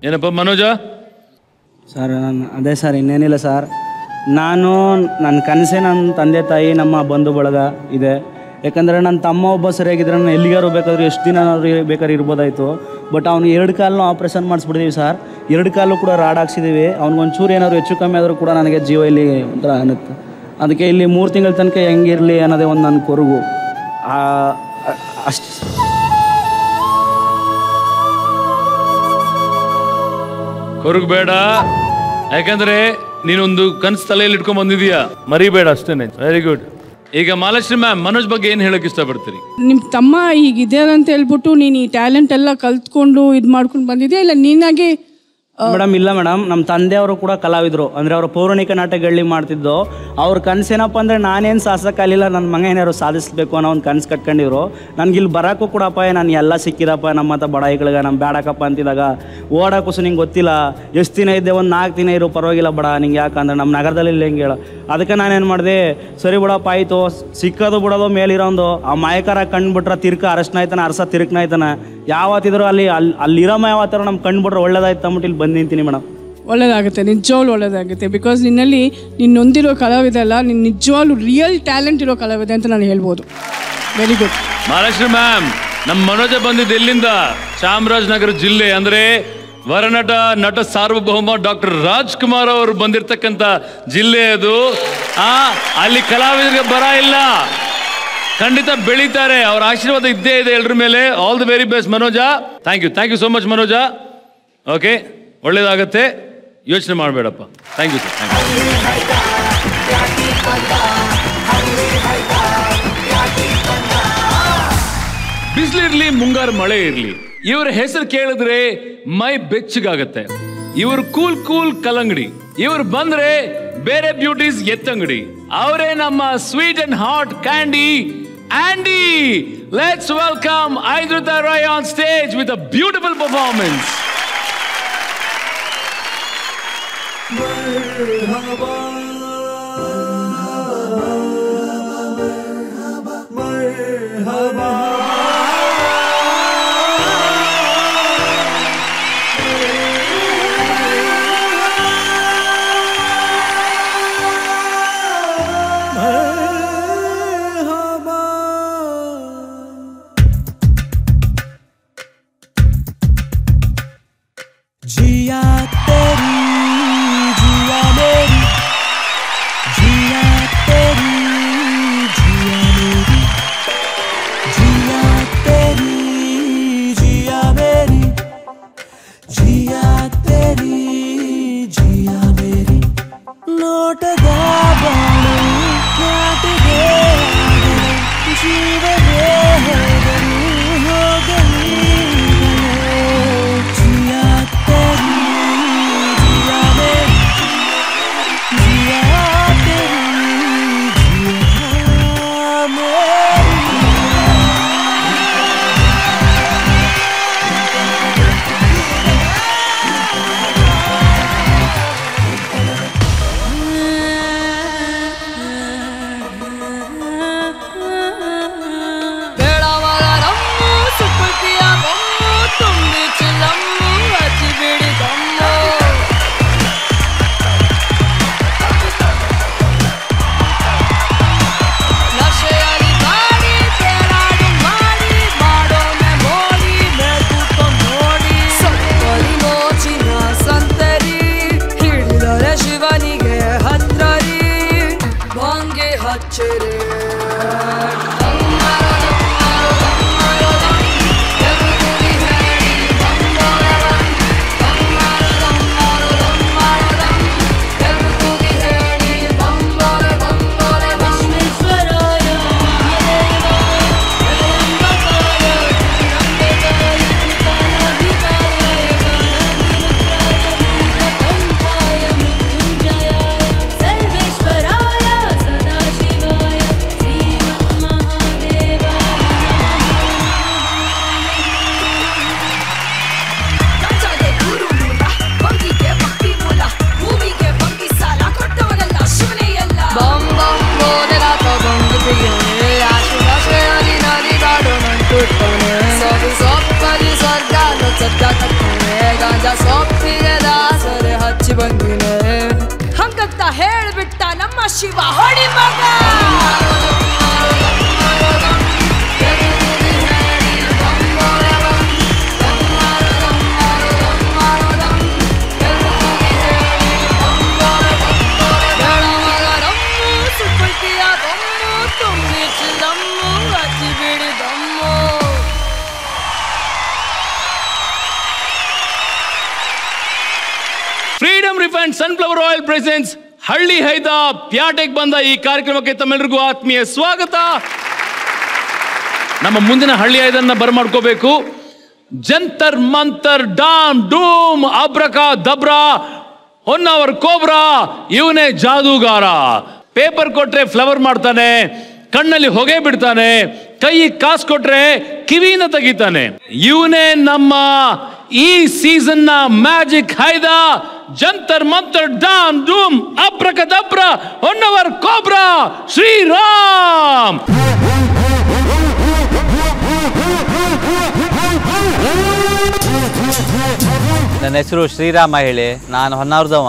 ಏನಪ್ಪ ಮನೋಜ ಸರ್ ನಾನು ಅದೇ ಸರ್ ಇನ್ನೇನಿಲ್ಲ ಸರ್ ನಾನು ನನ್ನ ಕನಸೇ ನನ್ನ ತಂದೆ ತಾಯಿ ನಮ್ಮ ಬಂಧು ಬಳಗ ಇದೆ ಯಾಕಂದರೆ ನನ್ನ ತಮ್ಮ ಒಬ್ಬ ಸರಿಯಾಗಿದ್ರೆ ನಾನು ಎಲ್ಲಿಗಾರು ಬೇಕಾದ್ರೆ ಎಷ್ಟು ದಿನ ಬೇಕಾದ್ರೆ ಇರ್ಬೋದಾಯಿತು ಬಟ್ ಅವ್ನು ಎರಡು ಕಾಲನ್ನು ಆಪ್ರೇಷನ್ ಮಾಡಿಸ್ಬಿಟ್ಟಿದ್ದೀವಿ ಸರ್ ಎರಡು ಕಾಲು ಕೂಡ ರಾಡ್ ಹಾಕ್ಸಿದ್ದೀವಿ ಅವ್ನಿಗೊಂಚೂರು ಏನಾದ್ರು ಹೆಚ್ಚು ಕಮ್ಮಿ ಆದರೂ ಕೂಡ ನನಗೆ ಜೀವ ಇಲ್ಲಿ ಒಂಥರ ಅನ್ನುತ್ತೆ ಅದಕ್ಕೆ ಇಲ್ಲಿ ಮೂರು ತಿಂಗಳ ತನಕ ಹೆಂಗಿರಲಿ ಅನ್ನೋದೇ ಒಂದು ನನ್ನ ಕೊರಗು ಅಷ್ಟು ಕೊರಗಬೇಡ ಯಾಕಂದ್ರೆ ನೀನೊಂದು ಕನಸು ತಲೆಯಲ್ಲಿ ಇಟ್ಕೊಂಡ್ ಬಂದಿದೀಯಾ ಮರಿಬೇಡ ಅಷ್ಟೇನೆ ವೆರಿ ಗುಡ್ ಈಗ ಮಾಲಶ್ರೀ ಮ್ಯಾಮ್ ಮನೋಜ್ ಬಗ್ಗೆ ಏನು ಹೇಳಕ್ ಇಷ್ಟಪಡ್ತೀರಿ ನಿಮ್ಮ ತಮ್ಮ ಹೀಗಿದೆ ಅಂತ ಹೇಳ್ಬಿಟ್ಟು ನೀನು ಈ ಟ್ಯಾಲೆಂಟ್ ಎಲ್ಲ ಕಲ್ತ್ಕೊಂಡು ಇದು ಮಾಡ್ಕೊಂಡು ಬಂದಿದ್ಯಾ ಇಲ್ಲ ನೀನಾಗೆ ಮೇಡಮ್ ಇಲ್ಲ ಮೇಡಮ್ ನಮ್ಮ ತಂದೆಯವರು ಕೂಡ ಕಲಾವಿದರು ಅಂದರೆ ಅವರು ಪೌರಾಣಿಕ ನಾಟಕಗಳಲ್ಲಿ ಮಾಡ್ತಿದ್ದು ಅವ್ರ ಕನಸೇನಪ್ಪ ಅಂದರೆ ನಾನೇನು ಸಾಧಿಸೋಕ್ಕಾಗಲಿಲ್ಲ ನನ್ನ ಮಗ ಏನಾದ್ರು ಸಾಧಿಸಬೇಕು ಅನ್ನೋ ಒಂದು ಕನಸು ಕಟ್ಕೊಂಡಿದ್ರು ನನಗೆ ಇಲ್ಲಿ ಬರೋಕ್ಕೂ ಕೂಡಪ್ಪ ನಾನು ಎಲ್ಲ ಸಿಕ್ಕಿದಪ್ಪ ನಮ್ಮ ಹತ್ರ ಬಡಾಯಿಗಳಿಗೆ ನಮ್ಮ ಬೇಡಕಪ್ಪ ಅಂತಿದಾಗ ಓಡೋಕ್ಕೂ ಸಹ ನಿಂಗೆ ಗೊತ್ತಿಲ್ಲ ಎಷ್ಟು ದಿನ ಇದ್ದೆ ಒಂದು ನಾಲ್ಕು ದಿನ ಇರು ಪರವಾಗಿಲ್ಲ ಬಡ ನಿಂಗೆ ಯಾಕಂದ್ರೆ ನಮ್ಮ ನಗರದಲ್ಲಿ ಇಲ್ಲ ಹೆಂಗೆ ಹೇಳ ಅದಕ್ಕೆ ನಾನೇನು ಮಾಡಿದೆ ಸರಿ ಬಿಡಪ್ಪ ಆಯಿತು ಸಿಕ್ಕೋದು ಬಿಡೋದು ಮೇಲಿರೋದು ಆ ಮಾಯಕರ ಕಂಡುಬಿಟ್ರೆ ತಿರ್ಕ ಅರಶನ ಆಯ್ತಾನೆ ಅರಸ ತಿರ್ಕನ ಆಯ್ತಾನೆ ಯಾವತ್ತಿದ್ರು ಅಲ್ಲಿ ಅಲ್ಲಿ ಅಲ್ಲಿರೋ ಯಾವತ್ತಾರ ನಮ್ಮ ಕಂಡುಬಿಟ್ರೆ ಒಳ್ಳೇದಾಯ್ತು ಅಂದ್ಬಿಟ್ಟು ಇಲ್ಲಿ ಬಂದು ನಿಂತೀನಿ ಮೇಡಮ್ ಒಳ್ಳೇದಾಗುತ್ತೆ ನಿಜವಾಗ್ಲೂ ಒಳ್ಳೇದಾಗುತ್ತೆ ಬಿಕಾಸ್ ನಿನ್ನಲ್ಲಿ ನೀನು ನೊಂದಿರೋ ಕಲಾವಿದ ಅಲ್ಲ ನೀನು ನಿಜವಾಗ್ಲೂ ರಿಯಲ್ ಟ್ಯಾಲೆಂಟ್ ಇರೋ ಕಲಾವಿದ ಅಂತ ನಾನು ಹೇಳ್ಬೋದು ವೆರಿ ಗುಡ್ ಮಹಾರಾಷ್ಟ್ರ ಮ್ಯಾಮ್ ನಮ್ಮ ಮನೋಜ ಬಂದಿದ್ದು ಎಲ್ಲಿಂದ ಚಾಮರಾಜನಗರ ಜಿಲ್ಲೆ ಅಂದ್ರೆ ವರನಟ ನಟ ಸಾರ್ವಭೌಮ ಡಾಕ್ಟರ್ ರಾಜ್ಕುಮಾರ್ ಅವರು ಬಂದಿರತಕ್ಕಂತ ಜಿಲ್ಲೆ ಅದು ಆ ಅಲ್ಲಿ ಕಲಾವಿದರಿಗೆ ಬರ ಇಲ್ಲ ಖಂಡಿತ ಬೆಳೀತಾರೆ ಅವ್ರ ಆಶೀರ್ವಾದ ಇದ್ದೇ ಇದೆ ಎಲ್ಲರ ಮೇಲೆ ಆಲ್ ದಿ ವೆರಿ ಬೆಸ್ಟ್ ಮನೋಜ thank you thank you so much ಮನೋಜ ಓಕೆ ಒಳ್ಳೇದಾಗತ್ತೆ ಯೋಚನೆ ಮಾಡಬೇಡಪ್ಪ thank you sir thank you ಬಿಸಿಲಿರ್ಲಿ ಮುಂಗಾರು ಮಳೆ ಇರ್ಲಿ ಇವ್ರ ಹೆಸರು ಕೇಳಿದ್ರೆ ಮೈ ಬೆಚ್ಚಗಾಗತ್ತೆ ಇವ್ರ ಕೂಲ್ ಕೂಲ್ ಕಲ್ಲಂಗಡಿ ಇವ್ರು ಬಂದ್ರೆ ಬೇರೆ ಬ್ಯೂಟೀಸ್ ಎತ್ತಂಗಡಿ ಅವರೇ ನಮ್ಮ sweet and hot candy Andy let's welcome Adrita Roy on stage with a beautiful performance जिया तेरी जिया मेरी जिया तेरी जिया मेरी जिया तेरी जिया मेरी जिया तेरी जिया मेरी ನೋಟದ ಬಾಳು ಕಾಟಿಗೆ ಆಗಲಿ ಜೀವವೇ ಹೋಗಲಿ ಹೋಗಲಿ ಜಿಯಾ ತೆರಿ ಜಿಯಾ ಮೇರಿ ಜಿಯಾ ತೆರಿ ಜಿಯಾ ಮೇರಿ ಶಿವ ಹೊಡಿ ಮಗ freedom refined sunflower oil presents ಹಳ್ಳಿ ಹೈದ ಪ್ಯಾಟೆಗೆ ಬಂದ ಈ ಕಾರ್ಯಕ್ರಮಕ್ಕೆ ತಮ್ಮೆಲ್ಲರಿಗೂ ಆತ್ಮೀಯ ಸ್ವಾಗತ ನಮ್ಮ ಮುಂದಿನ ಹಳ್ಳಿ ಹೈದನ್ನ ಬರಮಾಡ್ಕೋಬೇಕು ಜಂತರ್ ಮಂತರ್ ಡಾಮ್ ಡೂಮ್ ಅಬ್ರಕ ದಬ್ರಾ ಹೊನ್ನವರ್ ಕೋಬ್ರಾ ಇವನೇ ಜಾದೂಗಾರ ಪೇಪರ್ ಕೊಟ್ರೆ ಫ್ಲವರ್ ಮಾಡ್ತಾನೆ ಕಣ್ಣಲ್ಲಿ ಹೊಗೆ ಬಿಡ್ತಾನೆ ಕೈ ಕಾಸು ಕೊಟ್ರೆ ಕಿವಿನ ತೆಗಿತಾನೆ ಇವನೇ ನಮ್ಮ ಈ ಸೀಸನ್ ನ ಮ್ಯಾಜಿಕ್ ಹೈದ ಜಂತರ್ ಮಂತರ್ ಡಾಮ್ ಡೂಮ್ abracadabra Honnavar cobra Shriram ನನ್ನ ಹೆಸರು ಶ್ರೀರಾಮ ಹೇಳಿ ನಾನು ಹೊನ್ನಾರ್ದವ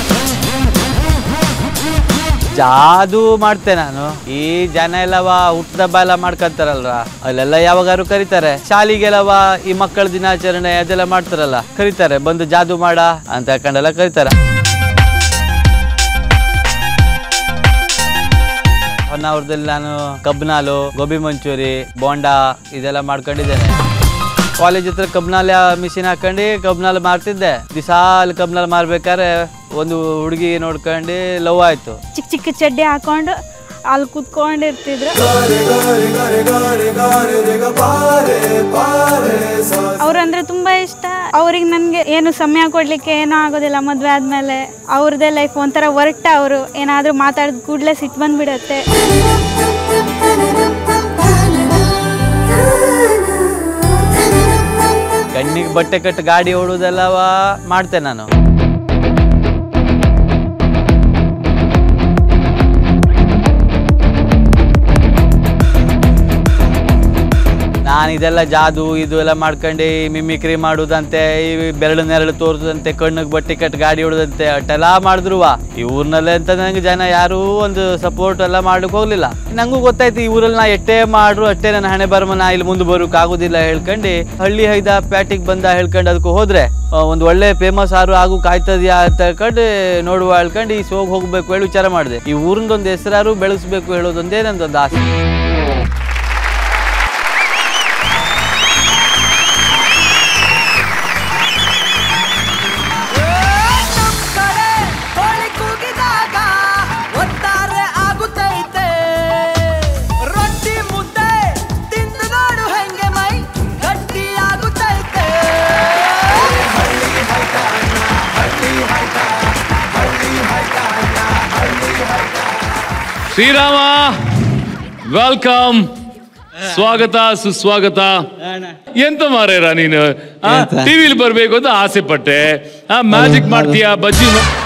ಜಾದು ಮಾಡ್ತೆ ನಾನು ಈ ಜನ ಎಲ್ಲವ ಹುಟ್ಟದಬ್ಬ ಎಲ್ಲ ಮಾಡ್ಕೊಂತಾರಲ್ರ ಅಲ್ಲೆಲ್ಲ ಯಾವಾಗಾರು ಕರೀತಾರೆ ಶಾಲಿಗೆಲ್ಲವ ಈ ಮಕ್ಕಳ ದಿನಾಚರಣೆ ಅದೆಲ್ಲ ಮಾಡ್ತಾರಲ್ಲ ಕರೀತಾರೆ ಬಂದು ಜಾದು ಮಾಡ ಅಂತ ಹೇಳ್ಕೊಂಡೆಲ್ಲ ಕರೀತಾರೆ ಹೊನ್ನಾವರದಲ್ಲಿ ನಾನು ಕಬ್ನಾಲು ಗೋಬಿ ಮಂಚೂರಿ ಬೋಂಡಾ ಇದೆಲ್ಲ ಮಾಡ್ಕೊಂಡಿದ್ದೇನೆ ಕಾಲೇಜ್ ಹತ್ರ ಕಬ್ನಾಲ್ ಮಿಷಿನ್ ಹಾಕೊಂಡು ಕಬ್ನಾಲ್ ಮಾರ್ತಿದ್ದೆ ದಿಸಾಲ್ ಕಬ್ನಾಲ್ ಮಾರ್ಬೇಕಾದ್ರೆ ಒಂದು ಹುಡುಗಿ ನೋಡ್ಕೊಂಡು ಲವ್ ಆಯ್ತು ಚಿಕ್ಕ ಚಿಕ್ಕ ಚಡ್ಡಿ ಹಾಕೊಂಡು ಅಲ್ಲಿ ಕುತ್ಕೊಂಡಿರ್ತಿದ್ರು ಅವ್ರಂದ್ರೆ ತುಂಬಾ ಇಷ್ಟ ಅವ್ರಿಗೆ ನನ್ಗೆ ಏನು ಸಮಯ ಕೊಡ್ಲಿಕ್ಕೆ ಏನೂ ಆಗೋದಿಲ್ಲ ಮದ್ವೆ ಆದ್ಮೇಲೆ ಅವ್ರದ್ದೇ ಲೈಫ್ ಒಂಥರ ಹೊರಟ ಅವರು ಏನಾದ್ರೂ ಮಾತಾಡಿದ ಕೂಡಲೇ ಸಿಟ್ಟು ಬಂದ್ಬಿಡತ್ತೆ ಕಣ್ಣಿಗೆ ಬಟ್ಟೆ ಕಟ್ಟು ಗಾಡಿ ಓಡುವುದೆಲ್ಲವ ಮಾಡ್ತೆ ನಾನು ನಾನು ಇದೆಲ್ಲ ಜಾದು ಇದು ಎಲ್ಲ ಮಾಡ್ಕೊಂಡು ಈ ಮಿಮಿಕ್ರಿ ಮಾಡುದಂತೆ ಈ ಬೆರಳು ನೆರಳು ತೋರಿದಂತೆ ಕಣ್ಣಿಗೆ ಬಟ್ಟೆ ಕಟ್ಟು ಗಾಡಿ ಹೊಡೋದಂತೆ ಅಷ್ಟೆಲ್ಲ ಮಾಡಿದ್ರುವ ಈ ಊರಿನಲ್ಲೇ ಅಂತ ನಂಗೆ ಜನ ಯಾರೂ ಒಂದು ಸಪೋರ್ಟ್ ಎಲ್ಲ ಮಾಡ್ಲಿಕ್ಕೆ ಹೋಗ್ಲಿಲ್ಲ ನಂಗೂ ಗೊತ್ತಾಯ್ತು ಈ ಊರಲ್ಲಿ ನಾ ಎಷ್ಟೇ ಮಾಡ್ರು ಅಷ್ಟೇ ನನ್ನ ಹಣೆ ಬರಮ ನಾ ಇಲ್ಲಿ ಮುಂದೆ ಬರೋಕ್ ಆಗೋದಿಲ್ಲ ಹೇಳ್ಕೊಂಡು ಹಳ್ಳಿ ಹೈದ ಪ್ಯಾಟಿಗೆ ಬಂದ ಹೇಳ್ಕೊಂಡು ಅದಕ್ಕೆ ಹೋದ್ರೆ ಆ, ಒಂದು ಒಳ್ಳೆ ಫೇಮಸ್ ಆರು ಆಗು ಕಾಯ್ತದ್ಯಾ ಅಂತ ಹೇಳ್ಕೊಂಡು ನೋಡುವ ಹೇಳ್ಕೊಂಡು ಈ ಸೋಗ್ ಹೋಗ್ಬೇಕು ಹೇಳಿ ವಿಚಾರ ಮಾಡಿದೆ ಈ ಊರಿಂದೊಂದು ಹೆಸರಾರು ಬೆಳೆಸ್ಬೇಕು ಹೇಳೋದೊಂದೇ ನಂದೊಂದು ಆಸೆ ನಮ್ ಕಡೆ ಕೋಳಿ ಕೂಗಿದಾಗ ಒಟ್ಟಾರೆ ಆಗುತ್ತೈತೆ ರೊಟ್ಟಿ ಮುದ್ದೆ ತಿಂದು ನೋಡು ಹೆಂಗೆ ಮೈ ಗಟ್ಟಿ ಆಗುತ್ತೈತೆ ಶ್ರೀರಾಮ ವೆಲ್ಕಮ್ ಸ್ವಾಗತ ಸುಸ್ವಾಗತ ಎಂತ ಮಾರೇರ ನೀನು ಟಿವಿಲಿ ಬರ್ಬೇಕು ಅಂತ ಆಸೆ ಪಟ್ಟೆ ಮ್ಯಾಜಿಕ್ ಮಾಡ್ತೀಯಾ ಬಜ್ಜಿ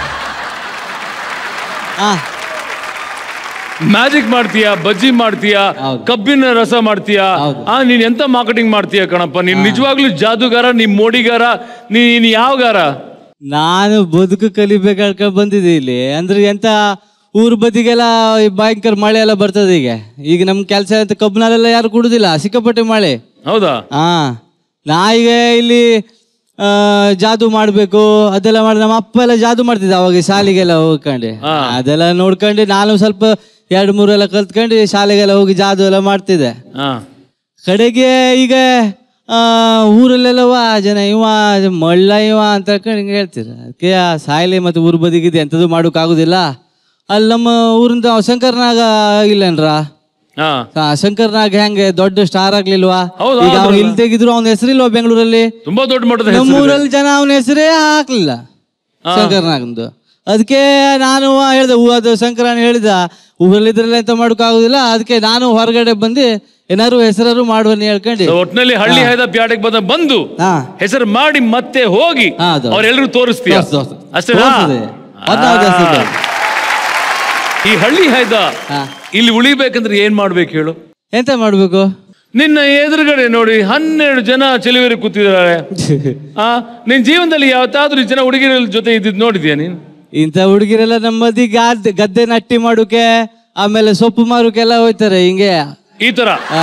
ಮ್ಯಾಜಿಕ್ ಮಾಡ್ತೀಯಾ ಬಜ್ಜಿ ಮಾಡ್ತೀಯಾ ಕಬ್ಬಿನ ರಸ ಮಾಡ್ತೀಯಾ ಆ ನೀನ್ ಎಂತ ಮಾರ್ಕೆಟಿಂಗ್ ಮಾಡ್ತೀಯಾ ಕಣಪ್ಪ ನೀನ್ ನಿಜವಾಗ್ಲೂ ಜಾದೂಗಾರ ನೀ ಮೋಡಿಗಾರ ನೀನ್ ಯಾವಗಾರ ನಾನು ಬದುಕು ಕಲಿಬೇಕಾಡ್ಕ ಬಂದಿದ್ದೆ ಇಲ್ಲಿ ಅಂದ್ರೆ ಎಂತ ಊರ್ ಬದಿಗೆಲ್ಲ ಈ ಭಯಂಕರ ಮಳೆ ಎಲ್ಲ ಬರ್ತದೆ ಈಗ ಈಗ ನಮ್ ಕೆಲಸ ಅಂತ ಕಬ್ಬಿನಲ್ಲೆಲ್ಲ ಯಾರು ಕುಡುದಿಲ್ಲ ಸಿಕ್ಕಾಪಟ್ಟೆ ಮಳೆ ಹೌದಾ ಹಾ ನಾ ಈಗ ಇಲ್ಲಿ ಆ, ಜಾದು ಮಾಡ್ಬೇಕು ಅದೆಲ್ಲ ಮಾಡಿ ನಮ್ಮ ಅಪ್ಪ ಎಲ್ಲ ಜಾದು ಮಾಡ್ತಿದ್ದ ಅವಾಗ ಶಾಲೆಗೆಲ್ಲ ಹೋಗ್ಕೊಂಡು ಅದೆಲ್ಲ ನೋಡ್ಕೊಂಡು ನಾನು ಸ್ವಲ್ಪ ಎರಡು ಮೂರೆಲ್ಲ ಕಲ್ತ್ಕೊಂಡು ಶಾಲೆಗೆಲ್ಲ ಹೋಗಿ ಜಾದು ಎಲ್ಲ ಮಾಡ್ತಿದ್ದೆ ಹಾ ಕಡೆಗೆ ಈಗ ಆ, ಊರಲ್ಲೆಲ್ಲವ ಜನ ಇವ ಮಳ್ಳ ಇವ ಅಂತ ಹೇಳ್ಕೊಂಡು ಹಿಂಗೆ ಹೇಳ್ತೀರ ಅದಕ್ಕೆ ಆ ಸಾಯ್ಲಿ ಮತ್ತು ಊರ್ ಬದಿಗಿದೆ ಎಂಥದ್ದು ಮಾಡೋಕ್ಕಾಗೋದಿಲ್ಲ ಅಲ್ಲಿ ನಮ್ಮ ಊರಿಂದ ಶಂಕರ್ನಾಗ ಇಲ್ಲನ್ರ ಹಾ ಆ, ಶಂಕರ್ನಾಗ್ ಹೆಂಗೆ ದೊಡ್ಡ ಸ್ಟಾರ್ ಆಗ್ಲಿಲ್ವಾ ಹೌದು, ಈಗ ಅವ್ನು ಹೌದು. ಇಲ್ಲಿ ತೆಗಿದ್ರು ಅವ್ನ ಹೆಸರಿಲ್ವಾ ಬೆಂಗಳೂರಲ್ಲಿ ತುಂಬಾ ದೊಡ್ಡ ಮಟ್ಟದ ನಮ್ಮ ಹೆಸರಿದೆ. ಊರಲ್ಲಿ ಜನ ಅವನ ಹೆಸರೇ ಹಾಕ್ಲಿಲ್ಲ ಶಂಕರ್ನಾಗಂದು ಅದಕ್ಕೆ ನಾನು ಹೇಳ್ದೆ ಹೂ ಅದು ಶಂಕರನ್ ಹೇಳಿದ ಊರಲ್ಲಿದ್ರಲ್ಲ ಎಂತ ಮಾಡೋಕ್ಕಾಗೋದಿಲ್ಲ ಅದಕ್ಕೆ ನಾನು ಹೊರಗಡೆ ಬಂದು ಏನಾರು ಹೆಸರಾರು ಮಾಡುವని ಹೇಳ್ಕೊಂಡು So, ಒಟ್ನಲ್ಲಿ ಹಳ್ಳಿ ಹೈದ ಪ್ಯಾಟೆಗೆ ಬಂದ ಬಂದು ಹಾ. ಹೆಸರು ಮಾಡಿ ಮತ್ತೆ ಹೋಗಿ ಹಾ, ಅದು. ಅವರೆಲ್ಲರೂ ತೋರಿಸ್ತೀಯ ತೋರ್ಸು, ತೋರ್ಸು. ಅಷ್ಟೇನಾ ತೋರ್ಸದೆ. ಅದ್ನ ಅವ್ರು ಜಾಸ್ತಿ ಆ. ಈ ಹಳ್ಳಿ ಹೈದ ಹಾ. ಇಲ್ಲಿ ಉಳಿಬೇಕಂದ್ರೆ ಏನ್ ಮಾಡ್ಬೇಕು ಹೇಳು ಎಂತ ಮಾಡ್ಬೇಕು ನಿನ್ನ ಎದುರುಗಡೆ ನೋಡಿ ಹನ್ನೆರಡು ಜನ ಚೆಲುವೆರು ಕೂತಿದ್ದಾರೆ ಆ ನಿನ್ ಜೀವನದಲ್ಲಿ ಯಾವತ್ತಾದ್ರೂ ಈ ಜನ ಹುಡುಗಿರ ಜೊತೆ ಇದ್ದಿದ್ ನೋಡಿದ್ಯಾ ನೀನು ಇಂಥ ಹುಡುಗಿರೆಲ್ಲ ನಮ್ಮದಿ ಗಾದ್ ಗದ್ದೆ ನಟ್ಟಿ ಮಾಡೋಕೆ ಆಮೇಲೆ ಸೊಪ್ಪು ಮಾರೋಕೆಲ್ಲ ಹೋಯ್ತಾರೆ ಹಿಂಗೆ ಈ ತರ ಆ.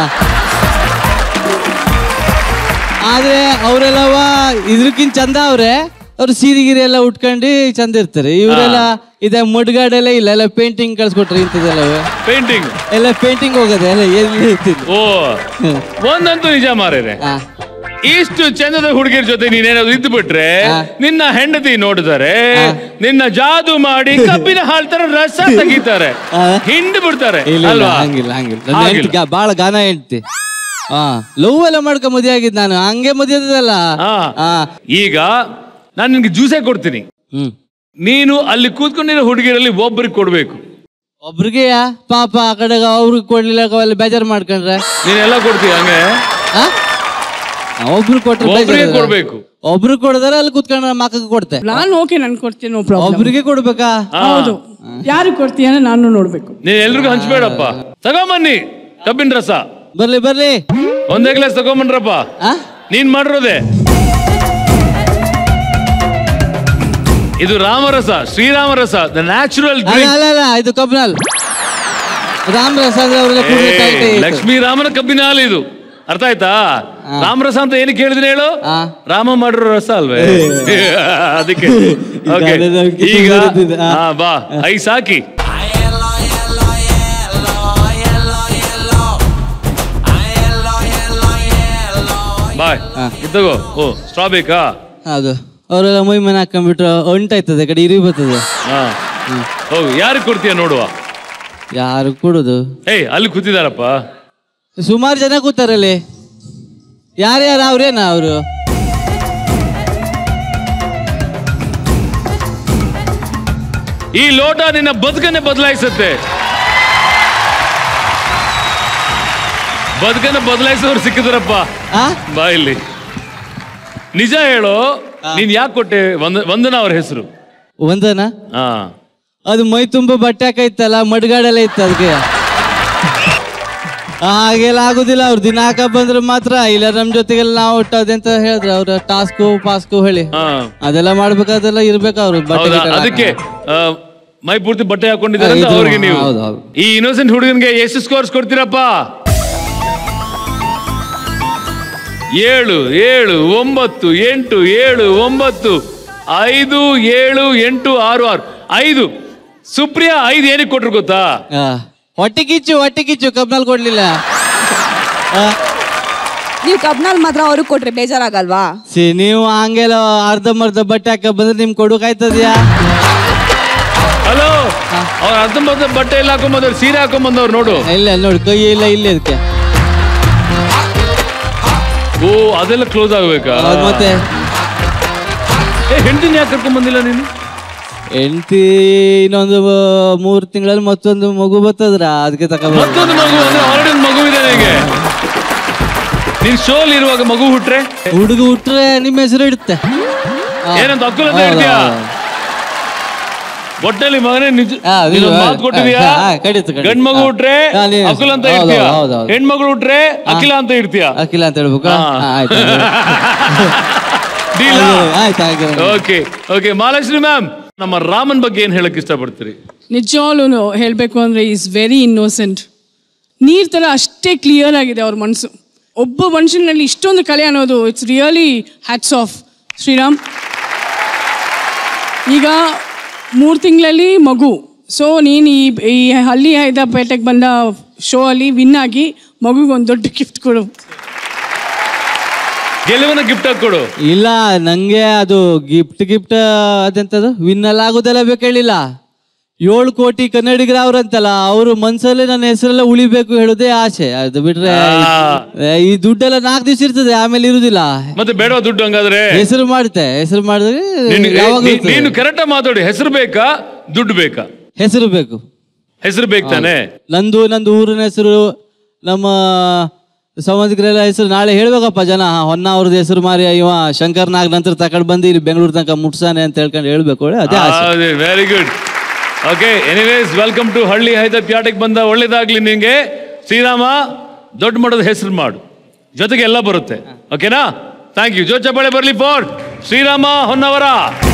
ಆದ್ರೆ ಅವರೆಲ್ಲವ ಇದ್ರಕ್ಕಿಂತ ಚಂದ ಅವ್ರೆ ಅವ್ರು ಸೀರೆ ಗೀರೆ ಎಲ್ಲ ಉಟ್ಕೊಂಡು ಚಂದ ಇರ್ತಾರೆ ಇವರೆಲ್ಲ ಇದೇ ಮಡ್ಗಾಡೆಲ್ಲ ಇಲ್ಲ ಎಲ್ಲ ಪೇಂಟಿಂಗ್ ಕಳ್ಸ್ಕೊಟ್ರೆ ಇಂಥದ್ದೆಲ್ಲ ಪೇಂಟಿಂಗ್ ಎಲ್ಲ ಪೇಂಟಿಂಗ್ ಹೋಗೋದೆ ಎಲ್ಲ ಎಲ್ಲಿ ಇರ್ತಿದ್ರು ಓ ಒಂದಂತೂ ನಿಜ ಮಾರೇನೆ ಆ. ಇಷ್ಟು ಚಂದದ ಹುಡುಗಿರ ಜೊತೆ ನೀನೇನಾದ್ರು ಇದ್ದು ಬಿಟ್ರೆ ನಿನ್ನ ಹೆಂಡತಿ ನೋಡಿದರೆ ನಿನ್ನ ಜಾದು ಮಾಡಿ ಕಬ್ಬಿನ ಹಾಲ್ ತರ ರಸ ತೆಗಿತಾರೆ ಆ. ಹಿಂಡು ಬಿಡ್ತಾರೆ ಇಲ್ಲ ಇಲ್ಲ ಅಲ್ವಾ ಹಂಗಿಲ್ಲ ಹಂಗಿಲ್ಲ ನನ್ನ ಹಾಗಿಲ್ಲ. ಹೆಂಡ್ತಿ ಗಾ- ಬಾಳ ಗಾನ ಹೆಂಡ್ತಿ ಹಾ ಲವ್ ಎಲ್ಲ ಮಾಡ್ಕೊ ಮದುವೆ ಆಗಿದ್ ನಾನು ಹಂಗೆ ಮದುವೆ ಆದದಲ್ಲ ಹಾ. ಹಾ ಈಗ ನಾನು ನಿನ್ಗೆ ಜ್ಯೂಸೇ ಕೊಡ್ತೀನಿ ಹ್ಮ್ ನೀನು ಅಲ್ಲಿ ಕೂತ್ಕೊಂಡಿರೋ ಹುಡುಗಿರಲ್ಲಿ ಒಬ್ಬರಿಗೆ ಕೊಡ್ಬೇಕು ಒಬ್ರಿಗೆ ಪಾಪ ಆ ಕಡೆ ಅವ್ರಿಗೆ ಕೊಡ್ಲಿಲ್ಲ ಅಲ್ಲಿ ಬೇಜಾರ್ ಮಾಡ್ಕೊಂಡ್ರೆ ನೀನೆಲ್ಲ ಕೊಡ್ತೀಯ ಹಂಗೆ ಆ? ಒಬ್ರು ಕೊಟ್ರೆ ಒಬ್ರಿಗೆ ಬೇಜಾರ್ ಕೊಡ್ಬೇಕು ಒಬ್ರು ಕೊಡದಾರ ಅಲ್ಲಿ ಕುತ್ಕೊಂಡ್ರೆ ಮಕ್ಕಳಿಗೆ ಕೊಡ್ತೆ ನಾನು ಓಕೆ ನನ್ ಕೊಡ್ತೀನಿ ನೋ ಪ್ರಾಬ್ಲಮ್ ಒಬ್ರಿಗೆ ಕೊಡ್ಬೇಕಾ ಹೌದು ಯಾರು ಕೊಡ್ತೀಯ ಅಂತ ನಾನು ನೋಡ್ಬೇಕು ನೀನ್ ಎಲ್ರಿಗೂ ಹಂಚ್ಬೇಡಪ್ಪ ತಗೊಂಬನ್ನಿ ಕಬ್ಬಿನ ರಸ ಬರ್ಲಿ ಬರ್ಲಿ ಒಂದೇ ಗ್ಲಾಸ್ ತಗೊಂಬನ್ರಪ್ಪ ಆ ನೀನ್ ಮಾಡಿರೋದೆ ಇದು ರಾಮರಸ ಶ್ರೀರಾಮರಸ ದ ನ್ಯಾಚುರಲ್ ಅಲ್ಲ ಡ್ರಿಂಕ್ ಅಲ್ಲ ಅಲ್ಲ ಇದು ಕಬ್ನಲ್ ರಾಮರಸ ಅಂದ್ರೆ ಅವರೆಲ್ಲ ಕುಡಿದ್ರೆ tight ಇತ್ತು. ಲಕ್ಷ್ಮೀ ರಾಮನ ಕಬ್ಬಿನ ಹಾಲು ಇದು ಅರ್ಥ ಆಯ್ತಾ ರಾಮರಸ ಅಂತ ಏನಕ್ಕೆ ಹೇಳಿದ್ರೆ ಹೇಳು ಆ. ರಾಮ ಮಾಡಿರೋ ರಸ ಅಲ್ವೇ ಅದಕ್ಕೆ ಈಗ Okay. ಅದೇ ನಮ್ಗೆ ಈಗ ಬರುತ್ತಿದೆ. ಆ. ಹಾ ಬಾ ಐಸ್ ಹಾಕಿ ಬಾಯ್ ಇದ್ದಗೋ ಓ ಸ್ಟ್ರಾ ಬೇಕಾ ಹೌದು ಅವರೆಲ್ಲ ಮೈ ಮನೆ ಹಾಕೊಂಡ್ಬಿಟ್ರೆ ಅಂಟಾಯ್ತದೆ ಕಡೆ ಇರಿ ಬರ್ತದೆ ಹಾ ಹೋಗು ಯಾರಿಗೆ ಕೊಡ್ತೀಯ ನೋಡುವ ಯಾರು ಕೊಡುದು ಏಯ್ ಅಲ್ಲಿ ಕೂತಿದಾರಪ್ಪ ಸುಮಾರು ಜನ ಕೂತಾರಲ್ಲಿ ಯಾರ್ಯಾರು ಅವ್ರೇನ ಅವರು ಈ ಲೋಟ ನಿನ್ನ ಬದುಕನ್ನೇ ಬದಲಾಯಿಸುತ್ತೆ ಬದುಕನ್ನ ಬದಲಾಯಿಸೋರು ಸಿಕ್ಕಿದ್ರಪ್ಪ ಆ ಬಾ ಇಲ್ಲಿ ನಿಜ ಹೇಳು ನೀನ್ ಯಾಕೆ ಕೊಟ್ಟೆ ವಂದ ವಂದನಾ ಅವ್ರ ಹೆಸರು ಒಂದನ ಹಾ ಅದು ಮೈ ತುಂಬ ಬಟ್ಟೆ ಹಾಕೈತಲ್ಲ ಮಡ್ಗಾಡೆಲ್ಲ ಇತ್ತು ಅದಕ್ಕೆ ಹಾಗೆಲ್ಲ ಆಗುದಿಲ್ಲ ಅವ್ರು ದಿನ ಹಾಕ ಬಂದ್ರೆ ಮಾತ್ರ ಇಲ್ಲ ನಮ್ ಜೊತೆಗೆಲ್ಲ ನಾವು ಒಟ್ಟದೆಂತ ಹೇಳಿದ್ರು ಅವ್ರ ಟಾಸ್ಕು ಪಾಸ್ಕು ಹೇಳಿ ಹಾ ಅದೆಲ್ಲ ಮಾಡ್ಬೇಕಾದೆಲ್ಲ ಇರ್ಬೇಕು ಅವ್ರು ಬಟ್ಟೆ ಹೌದಾ ಗಿಟ್ಟೆ ಅದಕ್ಕೆ ಆ, ಮೈ ಪೂರ್ತಿ ಬಟ್ಟೆ ಹಾಕೊಂಡಿದ್ದಾರೆ ಹಾ, ಅಂತ ಇದು- ಅವ್ರಿಗೆ ನೀವು ಹೌದು, ಹೌದು. ಈ ಇನ್ನೋಸೆಂಟ್ ಹುಡುಗನ್ಗೆ ಎಷ್ಟು ಸ್ಕೋರ್ಸ್ ಕೊಡ್ತೀರಪ್ಪ ಏಳು ಏಳು ಒಂಬತ್ತು ಎಂಟು ಏಳು ಒಂಬತ್ತು ಐದು ಏಳು ಎಂಟು ಆರು ಆರು ಐದು ಸುಪ್ರಿಯಾ ಐದು ಏನಕ್ಕೆ ಕೊಟ್ರು ಗೊತ್ತಾ ಆ, ಹೊಟ್ಟೆ ಕಿಚ್ಚು ಹೊಟ್ಟೆ ಕಿಚ್ಚು ಕಬ್ನಲ್ಲಿ ಕೊಡ್ಲಿಲ್ಲ ಆ, ನೀವು ಕಬ್ನಲ್ಲಿ ಮಾತ್ರ ಅವ್ರಿಗೆ ಕೊಟ್ರೆ ಬೇಜಾರಾಗಲ್ವಾ ಸಿ ನೀವು ಹಂಗೆಲ್ಲ ಅರ್ಧಂಬರ್ಧ ಬಟ್ಟೆ ಹಾಕ ಬಂದ್ರೆ ನಿಮ್ ಕೊಡೋಕಾಯ್ತದ್ಯಾ ಹಲೋ ಅವ್ರ ಅರ್ಧಂಬರ್ಧ ಬಟ್ಟೆ ಎಲ್ಲ ಹಾಕೊಂಬಂದವ್ರು ಸೀರೆ ಹಾಕೊಂಬಂದವ್ರು ನೋಡು ಇಲ್ಲ ನೋಡಿ ಕೈ ಇಲ್ಲ ಇಲ್ಲ ಅದಕ್ಕೆ ಓ ಅದೆಲ್ಲ ಕ್ಲೋಸ್ ಆಗ್ಬೇಕಾ ಹೌದ್ ಮತ್ತೆ ಏ ಹೆಂಡತಿನ ಯಾಕೆ ಕರ್ಕೊಂಡ್ ಬಂದಿಲ್ಲ ನೀನು ಹೆಂಡತಿ ಇನ್ನೊಂದು ಮೂರ್ ತಿಂಗಳಲ್ಲಿ ಮತ್ತೊಂದು ಮಗು ಬರ್ತದ್ರ ಅದಕ್ಕೆ ತಗೊಂಡ್ ಮತ್ತೊಂದು ಮಗು ಅಂದ್ರೆ ಆಲ್ರೆಡಿ ಒಂದು ಮಗು ಇದೆ ನನಗೆ ನೀನ್ ಶೋಲ್ ಇರುವಾಗ ಮಗು ಹುಟ್ರೆ ಹುಡುಗ ಹುಟ್ರೆ ನಿಮ್ಮ ಹೆಸರು ಇಡುತ್ತೆ ಏನಂತ ಅಕ್ಕುಲ್ ಅಂತ ಹೌದು, ಹೇಳ್ತೀಯಾ ಹೌದು. ಒಟ್ಟಲ್ಲಿ ಮಗನೇ ನಿಜ ಹಾ, ನೀವು- ನೀನೊಂದ್ ಮಾತು ಕೊಟ್ಟಿದ್ಯಾ ಹಾ, ಖಂಡಿತ, ಖಂಡಿತ. ಗಂಡ್ ಮಗು ಹಾ. ಹುಟ್ರೆ ಹಾ, ನೀವು- ಅಕುಲ್ ಅಂತ ಹೌದು, ಇರ್ತೀಯ ಹೌದು, ಹೌದು. ಹೆಣ್ಮಗಳು ಹುಟ್ರೆ ಅಖಿಲ ಅಂತ ಇರ್ತೀಯ ಅಖಿಲ ಅಂತ ಹೇಳ್ಬೇಕು ಹಾ. ಹಾ, ಆಯ್ತು ಡೀಲ್ ಆಯ್ತು ಹಾಗೆ ಓಕೆ ಓಕೆ ಮಹಾಲಕ್ಷ್ಮಿ ಮ್ಯಾಮ್ ನಮ್ಮ ರಾಮನ್ ಬಗ್ಗೆ ಏನ್ ಹೇಳಕ್ ಇಷ್ಟಪಡ್ತೀರಿ ನಿಜವಾಗ್ಲೂ ಹೇಳಬೇಕು ಅಂದರೆ ಈಸ್ ವೆರಿ ಇನ್ನೋಸೆಂಟ್ ನೀರ್ ಥರ ಅಷ್ಟೇ ಕ್ಲಿಯರ್ ಆಗಿದೆ ಅವ್ರ ಮನಸ್ಸು ಒಬ್ಬ ಮನುಷ್ಯನಲ್ಲಿ ಇಷ್ಟೊಂದು ಕಲೆ ಅನ್ನೋದು it's really hats off Shriram ಈಗ ಮೂರು ತಿಂಗಳಲ್ಲಿ ಮಗು ಸೊ ನೀನು ಈ ಈ ಹಳ್ಳಿ ಹೈದರಾಪೇಟೆಗೆ ಬಂದ ಶೋ ಅಲ್ಲಿ ವಿನ್ ಆಗಿ ಮಗುಗೆ ಒಂದು ದೊಡ್ಡ ಗಿಫ್ಟ್ ಕೊಡು ಗೆಲುವನ್ನ ಗಿಫ್ಟ್ ಆಗಿ ಕೊಡು ಇಲ್ಲ ನಂಗೆ ಅದು ಗಿಫ್ಟ್ ಗಿಫ್ಟ್ ಅದೆಂತದು ವಿನ್ನಲ್ಲ ಆಗೋದೆಲ್ಲ ಬೇಕಾಗಿಲ್ಲ ಏಳು ಕೋಟಿ ಕನ್ನಡಿಗರ ಅವ್ರಂತಲ್ಲ ಅವರು ಮನ್ಸಲ್ಲಿ ನನ್ನ ಹೆಸರೆಲ್ಲ ಉಳಿಬೇಕು ಹೇಳೋದೇ ಆಸೆ ಅದು ಬಿಟ್ರೆ ಏ, ಈ ದುಡ್ಡೆಲ್ಲ ನಾಲ್ಕು ದಿವಸ ಇರ್ತದೆ ಆಮೇಲೆ ಇರುದಿಲ್ಲ ಮತ್ತೆ ಬೇಡ ದುಡ್ಡು ಹಂಗಾದ್ರೆ ಹೆಸರು ಮಾಡುತ್ತೆ ಹೆಸರು ಮಾಡಿದ್ರೆ ನಿನ್ಗೆ- ಯಾವಾಗ ನೀ- ನೀನು ಕರೆಕ್ಟ್ ಮಾತಾಡಿ ಹೆಸರು ಬೇಕಾ ದುಡ್ಡು ಬೇಕಾ ಹೆಸರು ಬೇಕು ಹೆಸರು ಬೇಕು ತಾನೆ ನಂದು ನಂದು ಊರಿನ ಹೆಸರು ನಮ್ಮ ಸಂಬಂಧಿಕರೆಲ್ಲ ಹೆಸರು ನಾಳೆ ಹೇಳ್ಬೇಕಪ್ಪ ಜನ ಹಾ, ಹೊನ್ನ ಅವ್ರದ್ದು ಹೆಸರು ಮಾರಿ ಇವ ಶಂಕರ್ ನಾಗ್ ನಂತರ ತಕೊಂಡ್ ಬಂದು ಇಲ್ಲಿ ಬೆಂಗಳೂರು ತನಕ ಮುಟ್ಸಾನೆ ಅಂತ ಹೇಳ್ಕೊಂಡು ಹೇಳ್ಬೇಕು ಒಳ್ಳೆ ಅದೇ ಆಸೆ very good okay anyways welcome to ಹಳ್ಳಿ ಹೈದ ಪ್ಯಾಟಿಗೆ ಬಂದ ಒಳ್ಳೇದಾಗ್ಲಿ ನಿಂಗೆ ಶ್ರೀರಾಮ ದೊಡ್ಡ ಮಟ್ಟದ ಹೆಸರು ಮಾಡು ಜೊತೆಗೆ ಎಲ್ಲ ಬರುತ್ತೆ ಓಕೆನಾ ಥ್ಯಾಂಕ್ ಯು ಜೋಚಬಳೆ ಬರಲಿ ಫೋರ್ ಶ್ರೀರಾಮ ಹೊನ್ನವರ